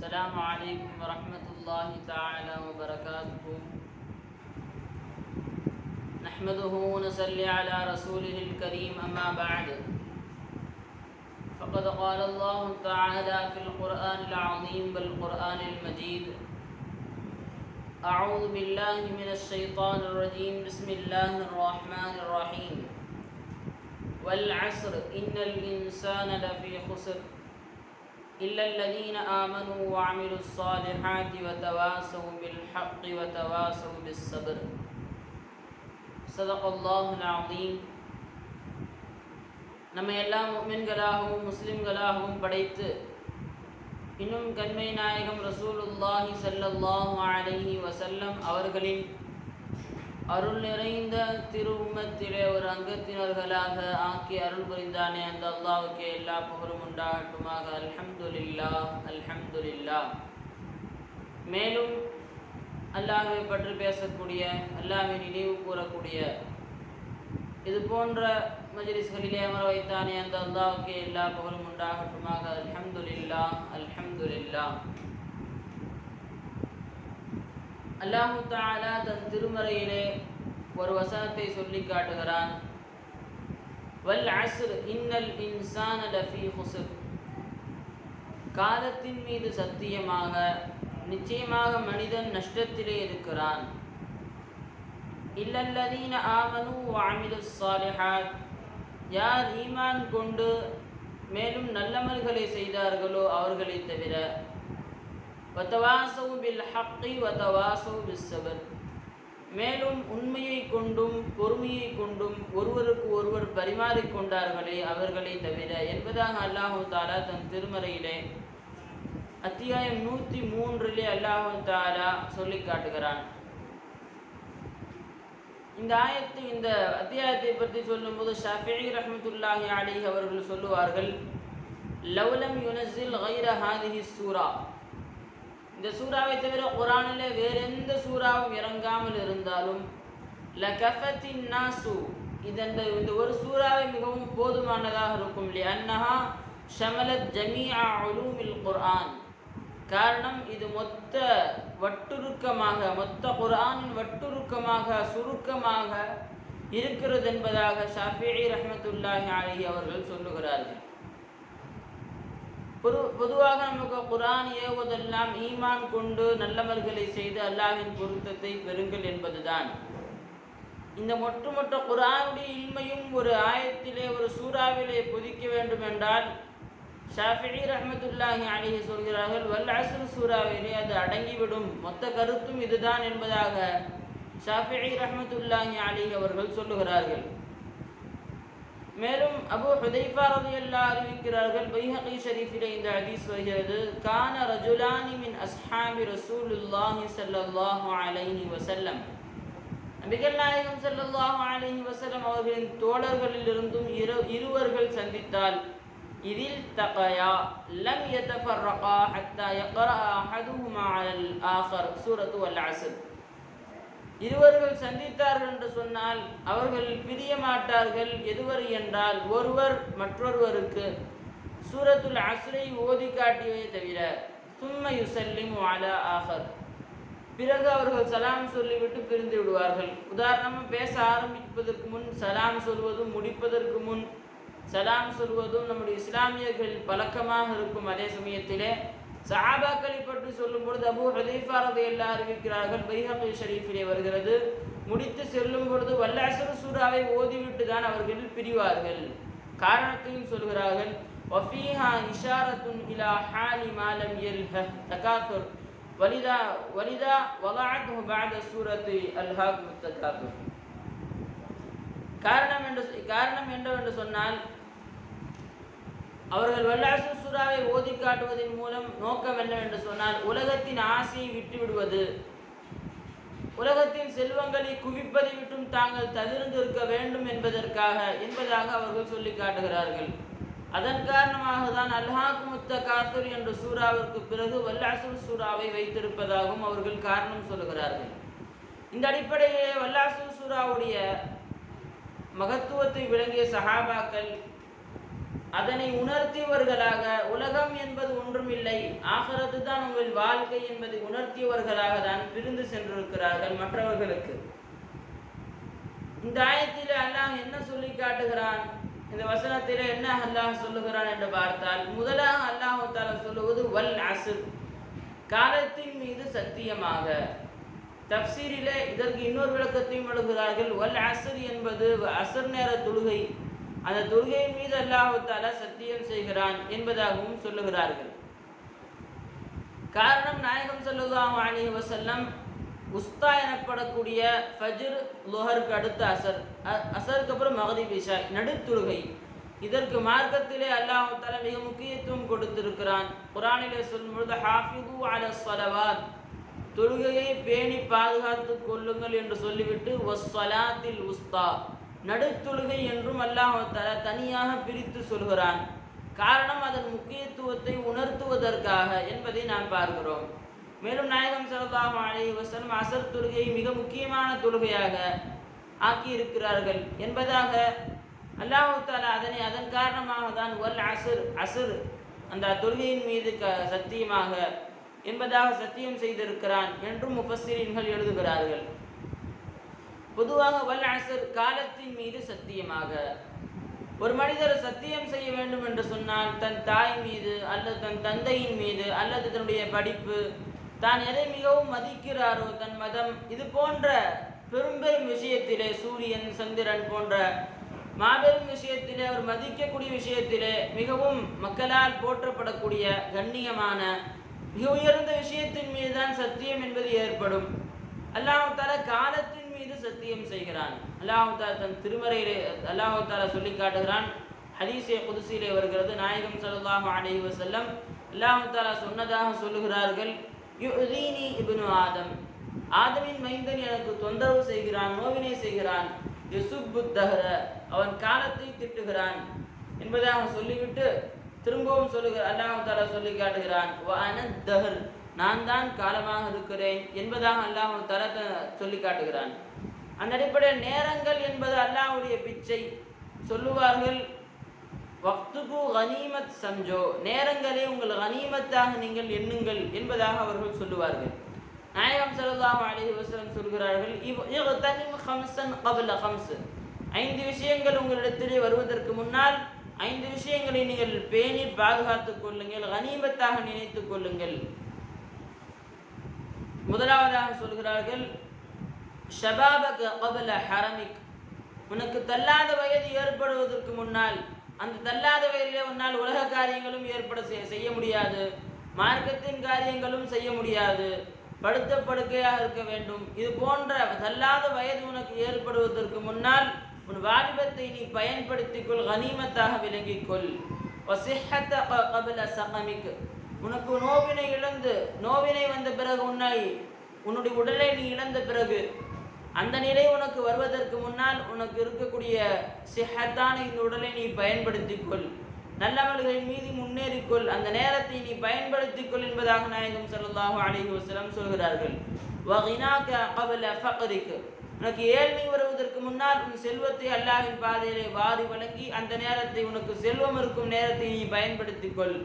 السلام عليكم ورحمة الله تعالى وبركاته نحمده ونصلي على رسوله الكريم أما بعد فقد قال الله تعالى في القرآن العظيم والقرآن المجيد أعوذ بالله من الشيطان الرجيم بسم الله الرحمن الرحيم والعصر إن الإنسان لفي خسر إلا الذين آمنوا وعملوا الصالحات وتواصوا بالحق وتواصوا بالصبر صدق الله العظيم நம்ம எல்லா முக்மின்களாகவும் முஸ்லிம்களாகவும் படைத்து இன்னும் கண்மை நாயகம் ரசூலுல்லாஹி ஸல்லல்லாஹு அலைஹி வஸல்லம் அவர்களின் அருள் நிறைந்த திரு உம்மத்திலே ஒரு அங்கத்தினர்களாக ஆக்கி அருள் புரிந்தானே அந்த அல்லாவுக்கு எல்லா புகழும் உண்டாகட்டுமாக அல்ஹம்துலில்லா அல்ஹம்துலில்லா மேலும் அல்லாஹை பற்றி பேசக்கூடிய அல்லாஹை நினைவு கூறக்கூடிய இது போன்ற மஜ்லிஸ்களிலே அமர வைத்தானே அந்த அல்லாவுக்கு எல்லா புகழும் உண்டாகட்டுமாக அல்ஹம்துலில்லா அல்ஹம்துலில்லா அல்லாஹு தாலா தன் திருமறையிலே ஒரு வசனத்தை சொல்லி காட்டுகிறான் வல் அஸ்ர் இன்னல் இன்சான லஃபி ஹுஸ்ர் காலத்தின் மீது சத்தியமாக நிச்சயமாக மனிதன் நஷ்டத்திலே இருக்கிறான் இல்லல்லதீன ஆமனு வாமிலு சாலிஹாத் யார் ஈமான் கொண்டு மேலும் நல்லமல்களை செய்தார்களோ அவர்களை தவிர வத்தவாசவு பில் ஹக்கி வத்தவாசவு பிஸ்ஸபர் மேலும் உண்மையை கொண்டும் பொறுமையை கொண்டும் ஒருவருக்கு ஒருவர் பரிமாறிக்கொண்டார்களே அவர்களை தவிர என்பதாக அல்லாஹு தாலா தன் திருமறையிலே அத்தியாயம் நூற்றி மூன்றிலே அல்லாஹு தாலா சொல்லி காட்டுகிறான் இந்த ஆயத்து இந்த அத்தியாயத்தை பற்றி சொல்லும்போது ஷாஃபிஇ ரஹ்மத்துல்லாஹி அலிஹி அவர்கள் சொல்லுவார்கள் லவ்லம் யுனஸில் கைர ஹாதிஹி சூரா இந்த சூறாவை தவிர குரானில் வேற எந்த சூறாவும் இறங்காமல் இருந்தாலும் லகஃபத்தின் நாசு இதன் இந்த ஒரு சூறாவை மிகவும் போதுமானதாக இருக்கும் இல்லையா அன்னஹா ஷமலத் ஜமீஆ உலூமில் குர்ஆன் காரணம் இது மொத்த வட்டுருக்கமாக மொத்த குர்ஆனின் வட்டுருக்கமாக சுருக்கமாக இருக்கிறது என்பதாக ஷாஃபிஇ ரஹ்மத்துல்லாஹி அலைஹி அவர்கள் சொல்லுகிறார்கள் பொது பொதுவாக நமக்கு குரான் ஏவுவதெல்லாம் ஈமான் கொண்டு நல்லவர்களை செய்து அல்லாஹின் பொருத்தத்தை பெறுங்கள் என்பதுதான் இந்த மொட்டுமொட்ட குரானுடைய இன்மையும் ஒரு ஆயத்திலே ஒரு சூறாவிலே பொதிக்க வேண்டும் என்றால் ஷாஃபிஇ ரஹமத்துல்லாஹி அலிஹி சொல்கிறார்கள் வல் அசுர் சூறாவிலே அது அடங்கிவிடும் மொத்த கருத்தும் இதுதான் என்பதாக ஷாஃபிஇ ரஹமத்துல்லாஹி அலிஹி அவர்கள் சொல்லுகிறார்கள் மேலும் அபு ஹுதைஃபா ரலியல்லாஹு அறிவிக்கிறார்கள் பைஹகி ஷரீஃபிலே இந்த ஹதீஸ் வருகிறது கான ரஜுலானி மின் அஸ்ஹாபி ரசூலுல்லாஹி ஸல்லல்லாஹு அலைஹி வஸல்லம் நபிகள் நாயகம் ஸல்லல்லாஹு அலைஹி வஸல்லம் அவர்களின் தோழர்களில் இருந்தும் இரு இருவர்கள் சந்தித்தால் இதில் தகயா லம் யதஃபர்ரகா ஹத்தா யக்ரா அஹதுஹுமா அலல் ஆஹர் சூரத்து அல் அஸ்ர் இருவர்கள் சந்தித்தார்கள் என்று சொன்னால் அவர்கள் பிரிய மாட்டார்கள் எதுவரை என்றால் ஒருவர் மற்றொருவருக்கு சூரத்துல் அஸ்ரை ஓதி காட்டியதை தவிர சும்ம யுசல்லிம் அலா ஆஹர் பிறகு அவர்கள் சலாம் சொல்லிவிட்டு பிரிந்து விடுவார்கள் உதாரணமாக பேச ஆரம்பிப்பதற்கு முன் சலாம் சொல்வதும் முடிப்பதற்கு முன் சலாம் சொல்வதும் நம்முடைய இஸ்லாமியர்கள் பழக்கமாக இருக்கும் அதே சமயத்திலே சஹாபாக்களை பற்றி சொல்லும் பொழுது அபு ஹதீஃபா ரதையெல்லாம் அறிவிக்கிறார்கள் பைஹபி ஷரீஃபிலே வருகிறது முடித்து செல்லும் பொழுது வல்லாசர சூறாவை ஓதிவிட்டு தான் அவர்கள் பிரிவார்கள் காரணத்தையும் சொல்கிறார்கள் வஃபீஹா இஷாரத்துன் இலா ஹாலி மாலம் எல்ஹ தகாத்துர் வலிதா வலிதா வலாஅத்ஹு பஅத சூரத்து அல்ஹாக் முத்தகாத்துர் காரணம் என்று காரணம் என்னவென்று சொன்னால் அவர்கள் வல்லாசு சூறாவை ஓதி காட்டுவதன் மூலம் நோக்கம் என்னவென்று சொன்னால் உலகத்தின் ஆசையை விட்டு விடுவது உலகத்தின் செல்வங்களை குவிப்பதை விட்டும் தாங்கள் தவிர்ந்திருக்க வேண்டும் என்பதற்காக என்பதாக அவர்கள் சொல்லி காட்டுகிறார்கள் அதன் காரணமாக தான் அல்ஹாக்கு முத்த காத்தூர் என்ற சூறாவிற்கு பிறகு வல்லாசுர் சூறாவை வைத்திருப்பதாகவும் அவர்கள் காரணம் சொல்லுகிறார்கள் இந்த அடிப்படையிலே வல்லாசுர் சூறாவுடைய மகத்துவத்தை விளங்கிய சஹாபாக்கள் அதனை உணர்த்தியவர்களாக உலகம் என்பது ஒன்றுமில்லை ஆகிறது தான் உங்கள் வாழ்க்கை என்பதை உணர்த்தியவர்களாக தான் பிரிந்து சென்றிருக்கிறார்கள் மற்றவர்களுக்கு இந்த ஆயத்திலே அல்லாஹ் என்ன சொல்லி காட்டுகிறான் இந்த வசனத்திலே என்ன அல்லாஹ் சொல்லுகிறான் என்று பார்த்தால் முதலாக அல்லாஹ் தாலா சொல்லுவது வல் அசுர் காலத்தின் மீது சத்தியமாக தப்சீரிலே இதற்கு இன்னொரு விளக்கத்தையும் எழுகிறார்கள் வல் அசர் என்பது அசர் நேர தொழுகை அந்த தொழுகையின் மீது அல்லாஹு தாலா சத்தியம் செய்கிறான் என்பதாகவும் சொல்லுகிறார்கள் காரணம் நாயகம் ஸல்லல்லாஹு அலைஹி வஸல்லம் உஸ்தா எனப்படக்கூடிய ஃபஜ்ர் லுஹருக்கு அடுத்த அசர் அ- அசருக்கு அப்புறம் மகரிப் இஷா நடுத்தொழுகை இதற்கு மார்க்கத்திலே அல்லாஹ் தஆலா மிக முக்கியத்துவம் கொடுத்திருக்கிறான் குர்ஆனிலே சொல்லும்பொழுது ஹாஃபிது அல ஸலவாத் தொழுகையை பேணி பாதுகாத்துக் கொள்ளுங்கள் என்று சொல்லிவிட்டு வஸ்ஸலாத்தில் உஸ்தா நடுத்தொழுகை என்றும் அல்லாஹ் தஆலா தனியாக பிரித்து சொல்கிறான் காரணம் அதன் முக்கியத்துவத்தை உணர்த்துவதற்காக என்பதை நாம் பார்க்கிறோம் மேலும் நாயகம் ஸல்லல்லாஹு அலைஹி வஸல்லம் அசர் தொழுகையை மிக முக்கியமான தொழுகையாக ஆக்கி இருக்கிறார்கள் என்பதாக அல்லாஹ் தஆலா அதனை அதன் காரணமாக தான் வல் அஸ்ர் அஸ்ர் அந்த தொழுகையின் மீது க சத்தியமாக என்பதாக சத்தியம் செய்திருக்கிறான் என்றும் முஃபஸ்ஸிரீன்கள் எழுதுகிறார்கள் பொதுவாக வல் அஸ்ர் காலத்தின் மீது சத்தியமாக ஒரு மனிதர் சத்தியம் செய்ய வேண்டும் என்று சொன்னால் தன் தாய் மீது அல்லது தன் தந்தையின் மீது அல்லது தன்னுடைய படிப்பு தான் எதை மிகவும் மதிக்கிறாரோ தன் மதம் இது போன்ற பெரும் பெரும் விஷயத்திலே சூரியன் சந்திரன் போன்ற மாபெரும் விஷயத்திலே அவர் மதிக்கக்கூடிய விஷயத்திலே மிகவும் மக்களால் போற்றப்படக்கூடிய கண்ணியமான மிக உயர்ந்த விஷயத்தின் மீது தான் சத்தியம் என்பது ஏற்படும் அல்லாஹ் தாலா காலத்தின் மீது சத்தியம் செய்கிறான் அல்லாஹ் தாலா தன் திருமறையிலே அல்லாஹ் தாலா சொல்லி காட்டுகிறான் ஹதீஸே குதுசிலே வருகிறது நாயகம் ஸல்லல்லாஹு அலைஹி வஸல்லம் அல்லாஹ் தாலா சொன்னதாக சொல்லுகிறார்கள் யுதீனி இப்னு ஆதம் ஆதமின் மைந்தன் எனக்கு தொந்தரவு செய்கிறான் நோவினை செய்கிறான் யசுப்பு தஹர அவன் காலத்தை திட்டுகிறான் என்பதாக சொல்லிவிட்டு திரும்பவும் சொல்லுகிற அல்லாஹ் தாலா சொல்லி காட்டுகிறான் "வ அன தஹர் நான் தான் காலமாக இருக்கிறேன் என்பதாக அல்லாஹ் தாலா த- சொல்லி காட்டுகிறான் அந்த அடிப்படையில் நேரங்கள் என்பது அல்லாஹ்வுடைய பிச்சை சொல்லுவார்கள் வக்துகு கனிமத் சம்ஜோ நேரங்களே உங்கள் கனிமத்தாக நீங்கள் எண்ணுங்கள் என்பதாக அவர்கள் சொல்லுவார்கள் நாயகம் ஸல்லல்லாஹு அலைஹி வஸல்லம் சொல்கிறார்கள் இவ் இக்தனிம் ஹம்சன் கபல ஹம்ஸ் ஐந்து விஷயங்கள் உங்களிடத்திலே வருவதற்கு முன்னால் ஐந்து விஷயங்களை நீங்கள் பேணி பாதுகாத்துக் கொள்ளுங்கள் கனிமத்தாக நினைத்துக் கொள்ளுங்கள் முதலாவதாக சொல்கிறார்கள் ஷபாபக கபல ஹரமிக் உனக்கு தள்ளாத வயது ஏற்படுவதற்கு முன்னால் அந்த தள்ளாத வயதிலே உன்னால் உலக காரியங்களும் ஏற்பட செய்- செய்ய முடியாது மார்க்கத்தின் காரியங்களும் செய்ய முடியாது படுத்த படுக்கையாக இருக்க வேண்டும் இது போன்ற தள்ளாத வயது உனக்கு ஏற்படுவதற்கு முன்னால் உன் வாலிபத்தை நீ பயன்படுத்திக் கொள் கனிமத்தாக விளங்கிக் கொள் வசிஹத்த க- கபல சகமிக் உனக்கு நோவினை இழந்து நோவினை வந்த பிறகு உன்னை உன்னுடைய உடலை நீ இழந்த பிறகு அந்த நிலை உனக்கு வருவதற்கு முன்னால் உனக்கு இருக்கக்கூடிய சிஹத்தான இந்த உடலை நீ பயன்படுத்திக் கொள் நல்லவர்களின் மீது முன்னேறிக்கொள் அந்த நேரத்தை நீ பயன்படுத்திக் கொள் என்பதாக நாயகம் ஸல்லல்லாஹு அலைஹி வஸல்லம் சொல்கிறார்கள் வகினாக கபல ஃபக்ரிக் உனக்கு ஏழ்மை வருவதற்கு முன்னால் உன் செல்வத்தை அல்லாஹ்வின் பாதையிலே வாரி வழங்கி அந்த நேரத்தை உனக்கு செல்வம் இருக்கும் நேரத்தை நீ பயன்படுத்திக் கொள்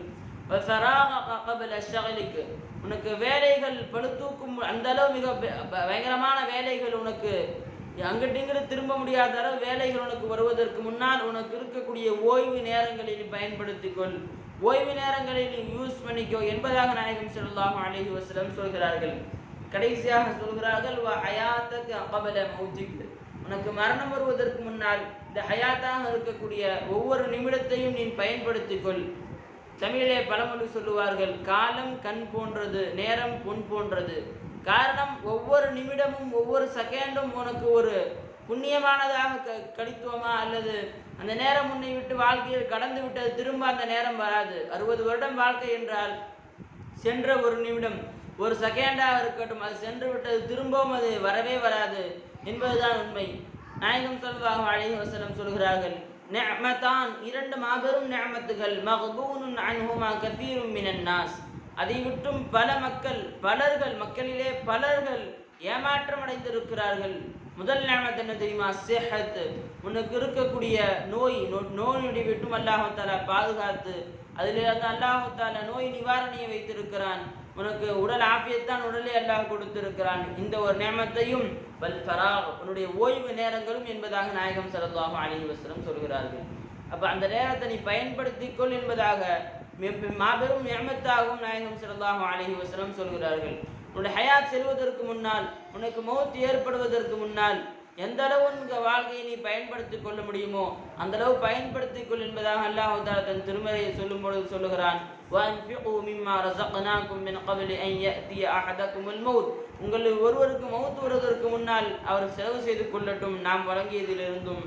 வஃபராக கபல ஷகலிக் உனக்கு வேலைகள் பழுத்தூக்கும் அந்த அளவு மிக ப- ப- பயங்கரமான வேலைகள் உனக்கு அங்கிட்டு இங்கிட்டு திரும்ப முடியாத அளவு வேலைகள் உனக்கு வருவதற்கு முன்னால் உனக்கு இருக்கக்கூடிய ஓய்வு நேரங்களை நீ பயன்படுத்திக் கொள் ஓய்வு நேரங்களை நீ யூஸ் பண்ணிக்கோ என்பதாக நாயகம் ஸல்லல்லாஹு அலைஹி வஸல்லம் சொல்கிறார்கள் கடைசியாக சொல்கிறார்கள் வ ஹயாத்தக கபல மௌத்திக் உனக்கு மரணம் வருவதற்கு முன்னால் இந்த ஹயாத்தாக இருக்கக்கூடிய ஒவ்வொரு நிமிடத்தையும் நீ பயன்படுத்திக் கொள் தமிழிலே பழமொழி சொல்லுவார்கள் காலம் கண் போன்றது நேரம் பொன் போன்றது காரணம் ஒவ்வொரு நிமிடமும் ஒவ்வொரு செகண்டும் உனக்கு ஒரு புண்ணியமானதாக க கழித்துவமா அல்லது அந்த நேரம் உன்னை விட்டு வாழ்க்கையில் கடந்து விட்டது திரும்ப அந்த நேரம் வராது அறுபது வருடம் வாழ்க்கை என்றால் சென்ற ஒரு நிமிடம் ஒரு செகண்டாக இருக்கட்டும் அது சென்று விட்டது திரும்பவும் அது வரவே வராது என்பதுதான் உண்மை நாயகம் ஸல்லல்லாஹு அலைஹி வஸல்லம் சொல்கிறார்கள் நிஅமதான் இரண்டு மாபெரும் நிஅமத்துகள் மக்பூனுன் அன்ஹுமா கதீரும் மினன் நாஸ் அதை விட்டும் பல மக்கள் பலர்கள் மக்களிலே பலர்கள் ஏமாற்றம் அடைந்திருக்கிறார்கள் முதல் நியமத் என்ன தெரியுமா சிஹத் உனக்கு இருக்கக்கூடிய நோய் நோ- நோயினுடைய விட்டும் அல்லாஹால பாதுகாத்து அதில் அந்த அல்லாஹால நோய் நிவாரணியை வைத்திருக்கிறான் உனக்கு உடல் ஆபியத்தான் உடலே அல்லாஹ் கொடுத்திருக்கிறான் இந்த ஒரு நியமத்தையும் வல் ஃபராக் உன்னுடைய ஓய்வு நேரங்களும் என்பதாக நாயகம் ஸல்லல்லாஹு அலைஹி வஸல்லம் சொல்கிறார்கள் அப்ப அந்த நேரத்தை நீ பயன்படுத்திக் கொள் என்பதாக மிக- மாபெரும் நியமத்தாகவும் நாயகம் ஸல்லல்லாஹு அலைஹி வஸல்லம் சொல்கிறார்கள் உன்னுடைய ஹயாத் செல்வதற்கு முன்னால் உனக்கு மௌத் ஏற்படுவதற்கு முன்னால் எந்த அளவு உங்க வாழ்க்கையை நீ பயன்படுத்திக் கொள்ள முடியுமோ அந்த அளவு பயன்படுத்திக் கொள் என்பதாக அல்லாஹ் தஆலா தன் திருமறையை சொல்லும் பொழுது சொல்லுகிறான் وَأَنْفِقُوا مِمَّا رَزَقْنَاكُمْ مِنْ قَبْلِ أَنْ يَأْتِيَ أَحَدَكُمُ الْمَوْتُ உங்களில் ஒருவருக்கு மௌத் வருவதற்கு முன்னால் அவர் செலவு செய்து கொள்ளட்டும் நாம் வழங்கியதிலிருந்தும்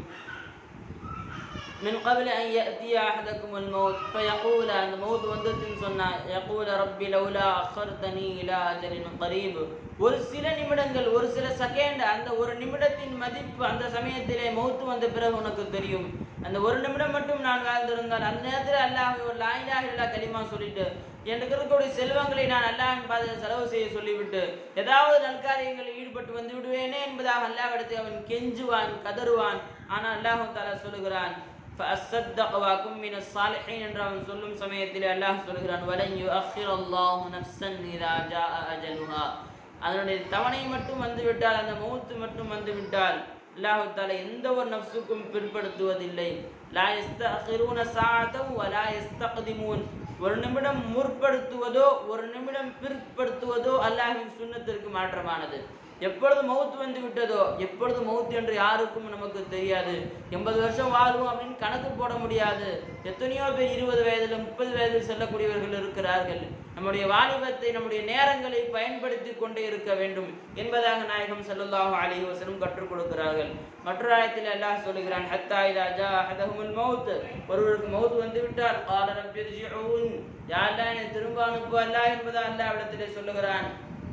من قبل أن يأتي أحدكم الموت فيقول அந்த மௌத் வந்ததுன்னு சொன்னா يقول رب لولا أخرتني إلى أجل قريب ஒரு சில நிமிடங்கள் ஒரு சில செகண்ட் அந்த ஒரு நிமிடத்தின் மதிப்பு அந்த சமயத்திலே மௌத்து வந்த பிறகு உனக்கு தெரியும் அந்த ஒரு நிமிடம் மட்டும் நான் வாழ்ந்திருந்தால் அந்த நேரத்தில் அல்லாஹ் ஒரு லாயிலா இல்லா களிமா சொல்லிட்டு எனக்கு இருக்கக்கூடிய செல்வங்களை நான் அல்லாஹின் பாதையில் செலவு செய்ய சொல்லிவிட்டு ஏதாவது நல்காரியங்களில் ஈடுபட்டு வந்து விடுவேனே என்பதாக அல்லாஹ்விடத்தில் அவன் கெஞ்சுவான் கதறுவான் ஆனால் அல்லாஹ் தாலா சொல்லுகிறான் فأصدق وأكن من الصالحين என்று அவன் சொல்லும் சமயத்தில் அல்லாஹ் சொல்கிறான் ولن يؤخر الله نفسا إذا جاء أجلها அதனுடைய தவணை மட்டும் வந்து விட்டால் அந்த மௌத்து மட்டும் வந்து விட்டால் அல்லாஹ் தாலா எந்த ஒரு நஃப்ஸுக்கும் பிற்படுத்துவதில்லை லா யஸ்தஅഖிரூன சாஅத்தம் வலா யஸ்தக்திமூன் ஒரு நிமிடம் முற்படுத்துவதோ ஒரு நிமிடம் பிற்படுத்துவதோ அல்லாஹ்வின் சுன்னத்திற்கு மாற்றமானது எப்பொழுது மௌத் வந்து விட்டதோ எப்பொழுது மௌத் என்று யாருக்கும் நமக்கு தெரியாது எண்பது வருஷம் வாழ்வோம் அப்படின்னு கணக்கு போட முடியாது எத்தனையோ பேர் இருபது வயதில் முப்பது வயதில் செல்லக்கூடியவர்கள் இருக்கிறார்கள் நம்முடைய வாலிபத்தை நம்முடைய நேரங்களை பயன்படுத்தி கொண்டே இருக்க வேண்டும் என்பதாக நாயகம் ஸல்லல்லாஹு அலைஹி வஸல்லம் கற்றுக் கொடுக்கிறார்கள் மற்றொரு ஆயத்தில் அல்லாஹ் சொல்லுகிறான் ஹத்தா இதா ஜா அஹதஹுமுல் மௌத் ஒருவருக்கு மௌத் வந்து விட்டால் கால ரப்பி இர்ஜிஊன் யா அல்லாஹ் என்னை திரும்ப அனுப்பு அல்லாஹ் என்பதாக அல்லாஹ் இடத்திலே சொல்லுகிறான்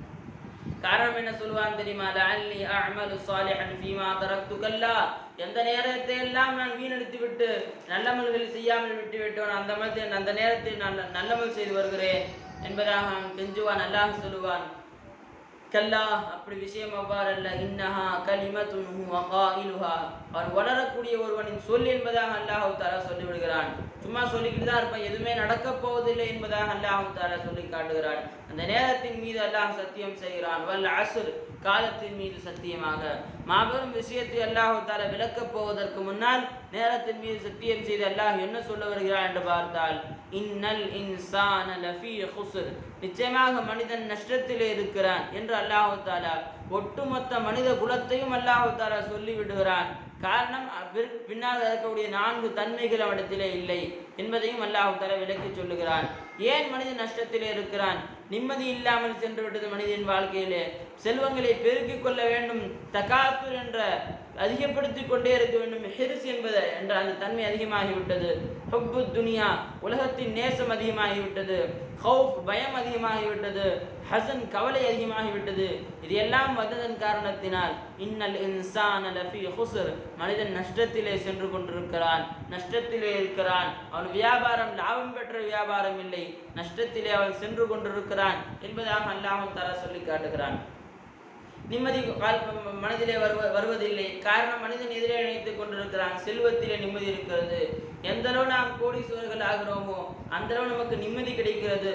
காரணம் என்ன சொல்லுவான் தெரியுமா லஅல்லி அஅமலு சாலிஹன் ஃபீமா தரக்து கல்லா எந்த நேரத்தை எல்லாம் நான் வீணடித்து விட்டு நல்லமல்கள் செய்யாமல் விட்டு விட்டோன் அந்த மாதிரி அந்த நேரத்தில் நான் நல்லமல் செய்து வருகிறேன் என்பதாக அவன் கெஞ்சுவான் அல்லாஹ் சொல்லுவான் கல்லா அப்படி விஷயம் அவ்வாறல்ல இன்னஹா கலிமத்துன் ஹுவ காயிலுஹா அவன் வளரக்கூடிய ஒருவனின் சொல் என்பதாக அல்லாஹ் தாலா சொல்லி விடுகிறான் சும்மா சொல்லிக்கிட்டு தான் இருப்பான் எதுவுமே நடக்கப் போவதில்லை என்பதாக அல்லாஹ் தாலா சொல்லி காட்டுகிறான் அந்த நேரத்தின் மீது அல்லாஹ் சத்தியம் செய்கிறான் வல் அசுர் காலத்தின் மீது சத்தியமாக மாபெரும் விஷயத்தை அல்லாஹ் தாலா விளக்கப் போவதற்கு முன்னால் நேரத்தின் மீது சத்தியம் செய்து அல்லாஹ் என்ன சொல்ல வருகிறான் என்று பார்த்தால் இன்னல் இன்சான லஃபீ குஸ்ர் நிச்சயமாக மனிதன் நஷ்டத்திலே இருக்கிறான் என்று அல்லாஹு தாலா ஒட்டுமொத்த மனித குலத்தையும் அல்லாஹு தாலா சொல்லி விடுகிறான் காரணம் அவ்விற் பின்னால் இருக்கக்கூடிய நான்கு தன்மைகள் அவனிடத்திலே இல்லை என்பதையும் அல்லாஹு தாலா விளக்கி சொல்லுகிறான் ஏன் மனிதன் நஷ்டத்திலே இருக்கிறான் நிம்மதி இல்லாமல் சென்று விட்டது மனிதன் வாழ்க்கையிலே செல்வங்களை பெருக்கிக் கொள்ள வேண்டும் தகாத்துர் என்ற அதிகப்படுத்திக் கொண்டே இருக்க வேண்டும் ஹிரிஸ் என்பது என்ற அந்த தன்மை அதிகமாகிவிட்டது ஹுப்பு துனியா உலகத்தின் நேசம் அதிகமாகிவிட்டது ஹவுப் பயம் அதிகமாகிவிட்டது ஹசன் கவலை அதிகமாகிவிட்டது இது எல்லாம் வந்ததன் காரணத்தினால் இன்னல் இன்சான லஃபி ஹுஸ்ர் மனிதன் நஷ்டத்திலே சென்று கொண்டிருக்கிறான் நஷ்டத்திலே இருக்கிறான் அவன் வியாபாரம் லாபம் பெற்ற வியாபாரம் இல்லை நஷ்டத்திலே அவன் சென்று கொண்டிருக்கிறான் என்பதாக அல்லாஹ் தலா சொல்லி காட்டுகிறான் நிம்மதி கால் மனதிலே வருவ வருவதில்லை காரணம் மனிதன் எதிரே நினைத்துக் கொண்டிருக்கிறான் செல்வத்திலே நிம்மதி இருக்கிறது எந்த அளவு நாம் கோடீஸ்வரர்கள் ஆகிறோமோ அந்த அளவு நமக்கு நிம்மதி கிடைக்கிறது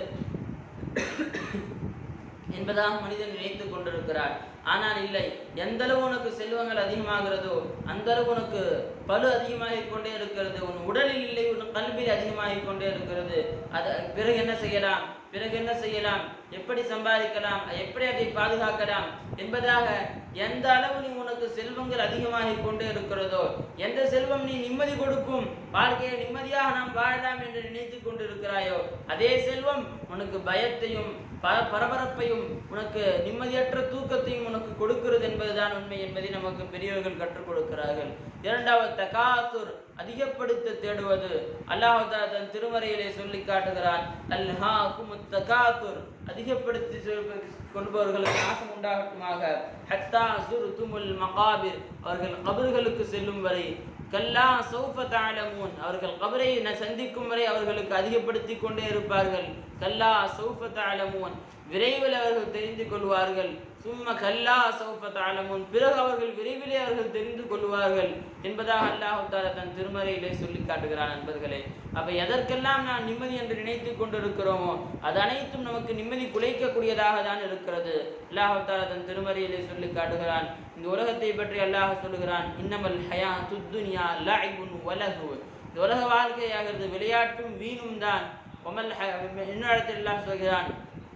என்பதாக மனிதன் நினைத்துக் கொண்டிருக்கிறார் ஆனால் இல்லை எந்த அளவு உனக்கு செல்வங்கள் அதிகமாகிறதோ அந்த அளவு உனக்கு பலு அதிகமாகிக் கொண்டே இருக்கிறது உன் உடலில் இல்லை உன் கல்வியில் அதிகமாகிக் கொண்டே இருக்கிறது அது பிறகு என்ன செய்யலாம் பிறகு என்ன செய்யலாம் எப்படி சம்பாதிக்கலாம் எப்படி அதை பாதுகாக்கலாம் என்பதாக எந்த அளவு நீ உனக்கு செல்வங்கள் அதிகமாகிக் கொண்டே இருக்கிறதோ எந்த செல்வம் நீ நிம்மதி கொடுக்கும் வாழ்க்கையை நிம்மதியாக நாம் வாழலாம் என்று நினைத்துக் கொண்டிருக்கிறாயோ அதே செல்வம் உனக்கு பயத்தையும் ப- பரபரப்பையும் உனக்கு நிம்மதியற்ற தூக்கத்தையும் உனக்கு கொடுக்கிறது என்பதுதான் உண்மை என்பதை நமக்கு பெரியவர்கள் கற்றுக் கொடுக்கிறார்கள் இரண்டாவது தகாசுர் அதிகப்படுத்த தேடுவது அல்லாஹ் தஆலா தன் திருமறையிலே சொல்லி காட்டுகிறான் அல்ஹாகுமுத் தகாசுர் அதிகப்படுத்தி செல்வ- கொள்பவர்களுக்கு நாசம் உண்டாகட்டுமாக ஹத்தா சுருத்துமுல் மகாபிர் அவர்கள் கபர்களுக்கு செல்லும் வரை கல்லா சௌஃப தஅலமூன் அவர்கள் கபரை ந- சந்திக்கும் வரை அவர்களுக்கு அதிகப்படுத்தி கொண்டே இருப்பார்கள் கல்லா சௌஃப தஅலமூன் விரைவில் அவர்கள் தெரிந்து கொள்வார்கள் சும்ம கல்லா சௌஃப தஅலமூன் பிறகு அவர்கள் விரைவிலே அவர்கள் தெரிந்து கொள்வார்கள் என்பதாக அல்லாஹ் தஆலா தன் திருமறையிலே சொல்லி காட்டுகிறான் நண்பர்களே அப்ப எதற்கெல்லாம் நாம் நிம்மதி என்று நினைத்து கொண்டிருக்கிறோமோ அது அனைத்தும் நமக்கு நிம்மதி குலைக்கக்கூடியதாக தான் இருக்கிறது அல்லாஹ் தஆலா தன் திருமறையிலே சொல்லி காட்டுகிறான் இந்த உலகத்தை பற்றி அல்லாஹ் சொல்லுகிறான் இன்னமல் ஹயா துத்துனியா லஐபுன் வலஹு இந்த உலக வாழ்க்கையாகிறது விளையாட்டும் வீணும் தான் ஒமல் இன்னொரு இடத்தில் அல்லாஹ் சொல்கிறான்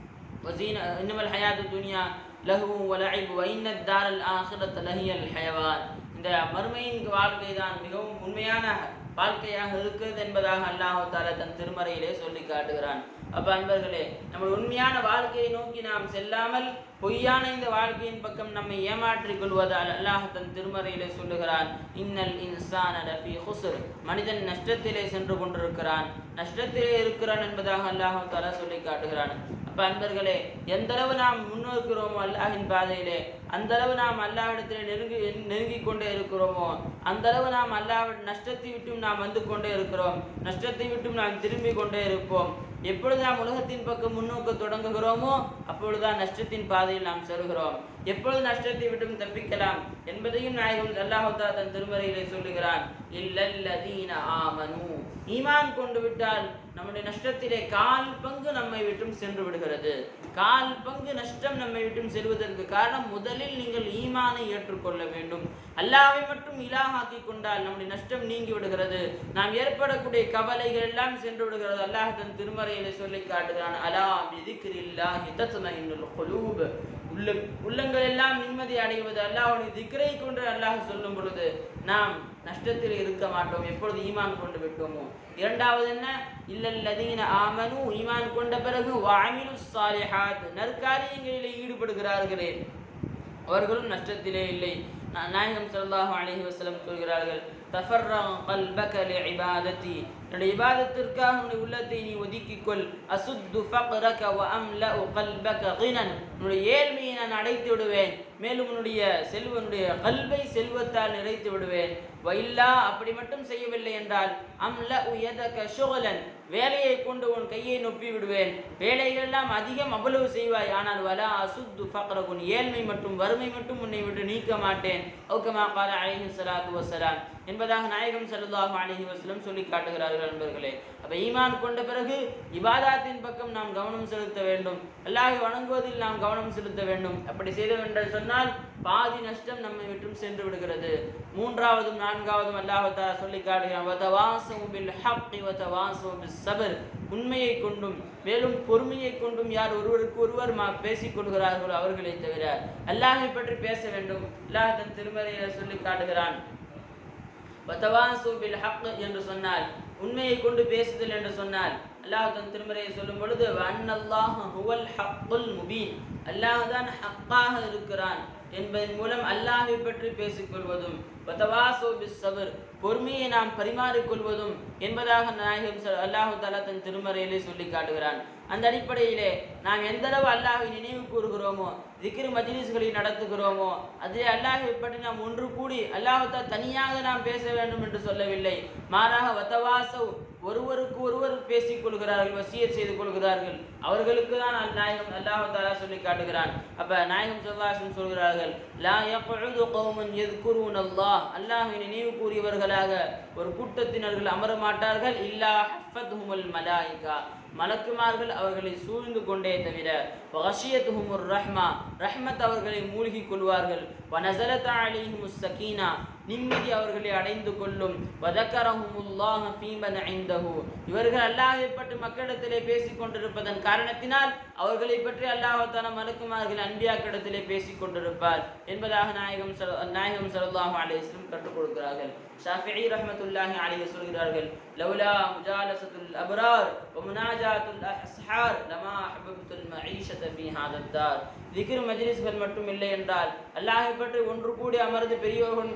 وزين إنما الحياة الدنيا لهو ولعب وإن الدار الآخرة لهي الحيوان இந்த மறுமையின் வாழ்க்கை தான் மிகவும் உண்மையான வாழ்க்கையாக இருக்கிறது என்பதாக அல்லாஹ் தாலா தன் திருமறையிலே சொல்லி காட்டுகிறான் அப்ப அன்பர்களே நம்ம உண்மையான வாழ்க்கையை நோக்கி நாம் செல்லாமல் பொய்யான இந்த வாழ்க்கையின் பக்கம் நம்மை ஏமாற்றிக் கொள்வதால் அல்லாஹ் தன் திருமறையிலே சொல்லுகிறான் இன்னல் இன்சான லஃபி ஹுஸ்ர் மனிதன் நஷ்டத்திலே சென்று கொண்டிருக்கிறான் நஷ்டத்திலே இருக்கிறான் என்பதாக அல்லாஹ் தாலா சொல்லி காட்டுகிறான் அப்ப அன்பர்களே எந்த அளவு நாம் முன்னோக்கிறோமோ அல்லாஹின் பாதையிலே அந்த அளவு நாம் அல்லாஹ்விடத்திலே நெருங்கி நெருங்கிக் கொண்டே இருக்கிறோமோ அந்த அளவு நாம் அல்லாஹ் நஷ்டத்தை விட்டும் நாம் வந்து கொண்டே இருக்கிறோம் நஷ்டத்தை விட்டும் நாம் திரும்பி கொண்டே இருப்போம் எப்பொழுது நாம் உலகத்தின் பக்கம் முன்னோக்க தொடங்குகிறோமோ அப்பொழுதுதான் நஷ்டத்தின் பாதையில் நாம் செல்கிறோம் எப்பொழுது நஷ்டத்தை விட்டும் தப்பிக்கலாம் என்பதையும் நாயகம் அல்லாஹ் தன் திருமறையிலே சொல்லுகிறான் இல்லல்லதீன ஆமனு ஈமான் கொண்டு விட்டால் நம்முடைய நஷ்டத்திலே கால் பங்கு நம்மை விட்டும் சென்று விடுகிறது கால் பங்கு நஷ்டம் நம்மை விட்டும் செல்வதற்கு காரணம் முதலில் நீங்கள் ஈமானை ஏற்றுக்கொள்ள வேண்டும் அல்லாவை மட்டும் இலாஹாக்கி கொண்டால் நம்முடைய நஷ்டம் நீங்கி விடுகிறது நாம் ஏற்படக்கூடிய கவலைகள் எல்லாம் சென்று விடுகிறது அல்லாஹ் தன் திருமறையிலே சொல்லி காட்டுகிறான் அலா பிதிக்ரில்லாஹி தத்மஇன்னுல் குலூப் உள்ள உள்ளங்கள் எல்லாம் நிம்மதி அடைவது அல்லாஹ்வுடைய திக்ரை கொண்டு அல்லாஹ் சொல்லும் பொழுது நாம் நஷ்டத்தில் இருக்க மாட்டோம் எப்பொழுது ஈமான் கொண்டு விட்டோமோ இரண்டாவது என்ன இல்லல்லதீன ஆமனு ஈமான் கொண்ட பிறகு வாமிலு சாலிஹாத் நற்காரியங்களிலே ஈடுபடுகிறார்களே அவர்களும் நஷ்டத்திலே இல்லை நா- நாயகம் ஸல்லல்லாஹு அலைஹி வஸல்லம் சொல்கிறார்கள் தஃபர்ரக கல்பக லிஇபாதத்தி என்னுடைய இபாதத்திற்காக உன்னுடைய உள்ளத்தை நீ ஒதுக்கிக்கொள் அசுத்து ஃபக்ரக வ அம்லஉ கல்பக கினன் உன்னுடைய ஏழ்மையை நான் அடைத்து விடுவேன் மேலும் உன்னுடைய செல்வனுடைய கல்வை செல்வத்தால் நிறைத்து விடுவேன் வைல்லா அப்படி மட்டும் செய்யவில்லை என்றால் அம்ல உயதக ஷுகலன் வேலையை கொண்டு உன் கையை நொப்பி விடுவேன் வேலைகள் எல்லாம் அதிகம் அவ்வளவு செய்வாய் ஆனால் வலா அசுத்து ஃபக்ரகுன் ஏழ்மை மற்றும் வறுமை மட்டும் உன்னை விட்டு நீக்க மாட்டேன் ஓகமா கால அலைஹி ஸலாத்து வஸலாம் என்பதாக நாயகம் ஸல்லல்லாஹு அலைஹி வஸல்லம் சொல்லி காட்டுகிறார்கள் நண்பர்களே அப்ப ஈமான் கொண்ட பிறகு இபாதாத்தின் பக்கம் நாம் கவனம் செலுத்த வேண்டும் அல்லாஹை வணங்குவதில் நாம் கவனம் செலுத்த வேண்டும் அப்படி செய்தோம் என்று சொன்னால் பாதி நஷ்டம் நம்மை விட்டும் சென்று விடுகிறது மூன்றாவதும் நான்காவதும் அல்லாஹ் தஆலா சொல்லி காட்டுகிறான் வதவாசவு பில் ஹக்கி வதவாசவு பிஸ் சபர் உண்மையை கொண்டும் மேலும் பொறுமையை கொண்டும் யார் ஒருவருக்கு ஒருவர் மா பேசிக் கொள்கிறார்களோ அவர்களை தவிர அல்லாஹை பற்றி பேச வேண்டும் அல்லாஹ் தன் திருமறையில சொல்லி காட்டுகிறான் வதவாசு பில் ஹக் என்று சொன்னால் உண்மையை கொண்டு பேசுதல் என்று சொன்னால் அல்லாஹ் தன் திருமறையை சொல்லும் பொழுது அன்னல்லாஹ் ஹுவல் ஹக்குல் முபீன் அல்லாஹ் தான் ஹக்காக இருக்கிறான் என்பதன் மூலம் அல்லாஹை பற்றி பேசிக்கொள்வதும் வதவாசு பிஸ் சபர் பொறுமையை நாம் பரிமாறிக்கொள்வதும் என்பதாக நாயகம் சொல்- அல்லாஹு தாலா தன் திருமறையிலே சொல்லி காட்டுகிறான் அந்த அடிப்படையிலே நாம் எந்த அளவு அல்லாஹை நினைவு கூறுகிறோமோ திக்ரு மஜ்லிஸ்களை நடத்துகிறோமோ அதிலே அல்லாஹை பற்றி நாம் ஒன்று கூடி அல்லாஹத்தா தனியாக நாம் பேச வேண்டும் என்று சொல்லவில்லை மாறாக வத்தவாசவ் ஒருவருக்கு ஒருவர் பேசிக் கொள்கிறார்கள் வசியத் செய்து கொள்கிறார்கள் அவர்களுக்கு தான் அல் நாயகம் அல்லாஹ் தாலா சொல்லி காட்டுகிறான் அப்ப நாயகம் சொல்லாசம் சொல்கிறார்கள் லா யக்உது கௌமன் யذ்குரூன அல்லாஹ் அல்லாஹ்வை நினைவு கூறியவர்களாக ஒரு கூட்டத்தினர்கள் அமர மாட்டார்கள் இல்லா ஹஃபத்ஹுமுல் மலாயிகா மலக்குமார்கள் அவர்களை சூழ்ந்து கொண்டே தவிர வகஷியத்துஹுமுர் ரஹ்மா ரஹ்மத் அவர்களை மூழ்கிக் கொள்வார்கள் வனசலத் அலைஹிமுஸ் சகீனா நிம்மதி அவர்களை அடைந்து கொள்ளும் வதக்கரஹுமுல்லாஹ ஃபீமன் ஐந்தஹு இவர்கள் அல்லாஹை பற்றி மக்களிடத்திலே பேசிக் கொண்டிருப்பதன் காரணத்தினால் அவர்களை பற்றி அல்லாஹால மலக்குமார்கள் அன்பியாக்கிடத்திலே பேசிக் கொண்டிருப்பார் என்பதாக நாயகம் ஸல்- நாயகம் ஸல்லல்லாஹு அலைஹி வஸல்லம் கற்றுக் கொடுக்கிறார்கள் ஷாஃபிஈ ரஹ்மத்துல்லாஹி அலைஹி சொல்கிறார்கள் லவ்லா முஜாலசத்துல் அப்ரார் வமுனாஜாத்துல் அஸ்ஹார் லமா அஹ்பப்துல் மஈஷத ஃபீ ஹாதத் தார் திக்ர் மஜ்லிஸ்கள் மட்டும் இல்லை என்றால் அல்லாஹை பற்றி ஒன்று கூடி அமர்ந்து பெரியவர்களுடன் பேசக்கூடிய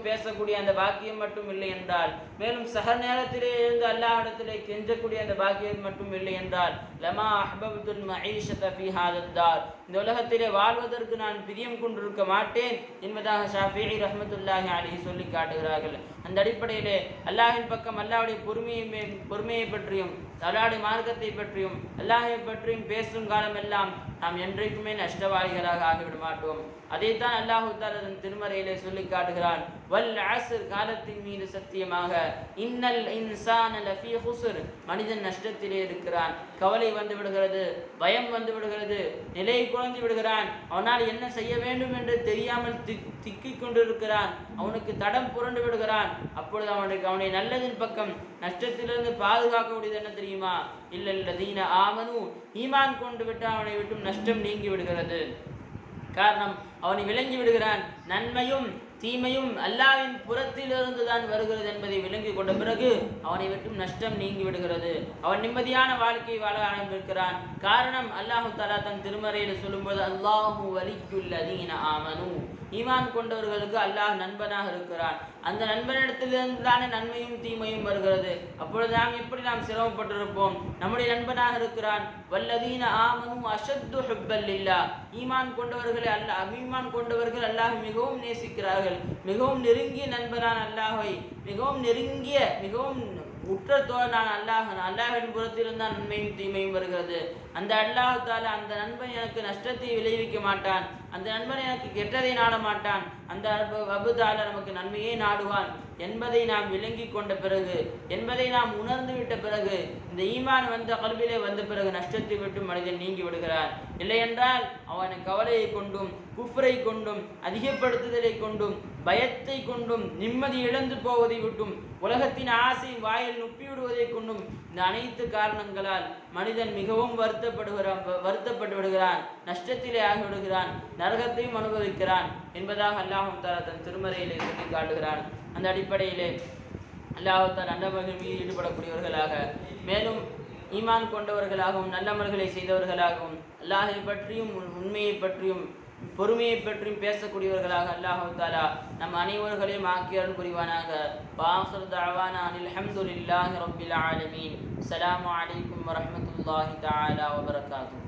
பேசக்கூடிய அந்த பாக்கியம் மட்டும் இல்லை என்றால் மேலும் சக நேரத்திலே இருந்து அல்லாஹ்விடத்திலே கெஞ்சக்கூடிய அந்த பாக்கியம் மட்டும் இல்லை என்றால் லமா அஹ்பப்துல் மஈஷத ஃபீ ஹாதத்தார் இந்த உலகத்திலே வாழ்வதற்கு நான் பிரியம் கொண்டிருக்க மாட்டேன் என்பதாக ஷாஃபிஈ ரஹ்மத்துல்லாஹி அலைஹி சொல்லி காட்டுகிறார்கள் அந்த அடிப்படையிலே அல்லாஹ்வின் பக்கம் அல்லாஹ்வுடைய பொறுமையை மே- பொறுமையை பற்றியும் அல்லாஹ்வுடைய மார்க்கத்தை பற்றியும் அல்லாஹை பற்றியும் பேசும் காலமெல்லாம் நாம் என்றைக்குமே நஷ்டவாதிகளாக ஆகிவிட மாட்டோம் அதைத்தான் அல்லாஹு தாலா தன் திருமறையிலே சொல்லி காட்டுகிறான் வல் அஸ்ர் காலத்தின் மீது சத்தியமாக இன்னல் இன்சான லஃபீ ஹுஸ்ர் மனிதன் நஷ்டத்திலே இருக்கிறான் கவலை வந்து விடுகிறது பயம் வந்து விடுகிறது நிலை குழந்து விடுகிறான் அவனால் என்ன செய்ய வேண்டும் என்று தெரியாமல் திக் திக்கிக் கொண்டிருக்கிறான் அவனுக்கு தடம் புரண்டு விடுகிறான் அப்பொழுது அவனுக்கு அவனை நல்லதின் பக்கம் நஷ்டத்திலிருந்து பாதுகாக்கக்கூடியது என்ன தெரியுமா இல்லல்லதீன ஆமனு ஈமான் கொண்டு விட்டு அவனை விட்டும் நஷ்டம் நீங்கி விடுகிறது காரணம் அவனை விளங்கி விடுகிறான் நன்மையும் தீமையும் அல்லாவின் புறத்திலிருந்து தான் வருகிறது என்பதை விளங்கி கொண்ட பிறகு அவனை விட்டும் நஷ்டம் நீங்கி விடுகிறது அவன் நிம்மதியான வாழ்க்கை வாழ ஆரம்பிக்கிறான் காரணம் அல்லாஹு தலா தன் திருமறையில் சொல்லும்போது அல்லாஹு வலிக்குல் அதீன ஆமனு ஈமான் கொண்டவர்களுக்கு அல்லாஹ் நண்பனாக இருக்கிறான் அந்த நண்பனிடத்திலிருந்து தானே நன்மையும் தீமையும் வருகிறது அப்பொழுது நாம் எப்படி நாம் சிரமப்பட்டிருப்போம் நம்முடைய நண்பனாக இருக்கிறான் வல்லதீன ஆமனும் அஷத்து ஹுப்பல்லில்லா ஈமான் கொண்டவர்களை அல்ல அபிமான் கொண்டவர்கள் அல்லாஹ் மிகவும் நேசிக்கிறார்கள் மிகவும் நெருங்கிய நண்பனான அல்லாஹை மிகவும் நெருங்கிய மிகவும் உற்ற தோழனான அல்லாஹ் அல்லாஹின் புறத்திலிருந்து தான் நன்மையும் தீமையும் வருகிறது அந்த அல்லாஹ் தாலா அந்த நண்பன் எனக்கு நஷ்டத்தை விளைவிக்க மாட்டான் அந்த நண்பன் எனக்கு கெட்டதை நாட மாட்டான் அந்த அபு- அபு தாலா நமக்கு நன்மையே நாடுவான் என்பதை நாம் விளங்கி கொண்ட பிறகு என்பதை நாம் உணர்ந்து விட்ட பிறகு இந்த ஈமான் வந்த கல்வியிலே வந்த பிறகு நஷ்டத்தை விட்டு மனிதன் நீங்கி விடுகிறான் இல்லை என்றால் அவன் கவலையை கொண்டும் குஃப்ரை கொண்டும் அதிகப்படுத்துதலை கொண்டும் பயத்தை கொண்டும் நிம்மதி இழந்து போவதை விட்டும் உலகத்தின் ஆசை வாயில் நுப்பி விடுவதை கொண்டும் இந்த அனைத்து காரணங்களால் மனிதன் மிகவும் வருத்தப்படுகிறான் வ- வருத்தப்பட்டு விடுகிறான் நஷ்டத்திலே ஆகிவிடுகிறான் நரகத்தையும் அனுபவிக்கிறான் என்பதாக அல்லாஹும் தாலா தன் திருமறையிலே சொல்லி காட்டுகிறான் அந்த அடிப்படையிலே அல்லாஹால் நல்லவர்கள் மீது ஈடுபடக்கூடியவர்களாக மேலும் ஈமான் கொண்டவர்களாகவும் நல்லமல்களை செய்தவர்களாகவும் அல்லாஹை பற்றியும் உண்- உண்மையை பற்றியும் பொறுமையை பற்றியும் பேசக்கூடியவர்களாக அல்லாஹு தாலா நம் அனைவர்களையும் ஆக்கியருள் புரிவானாக பாஹர் தாவானா அனில் அல்ஹம்துலில்லாஹி ரப்பில் ஆலமீன் அஸ்ஸலாமு அலைக்கும் வரஹ்மத்துல்லாஹி தஆலா வபரகாத்துஹு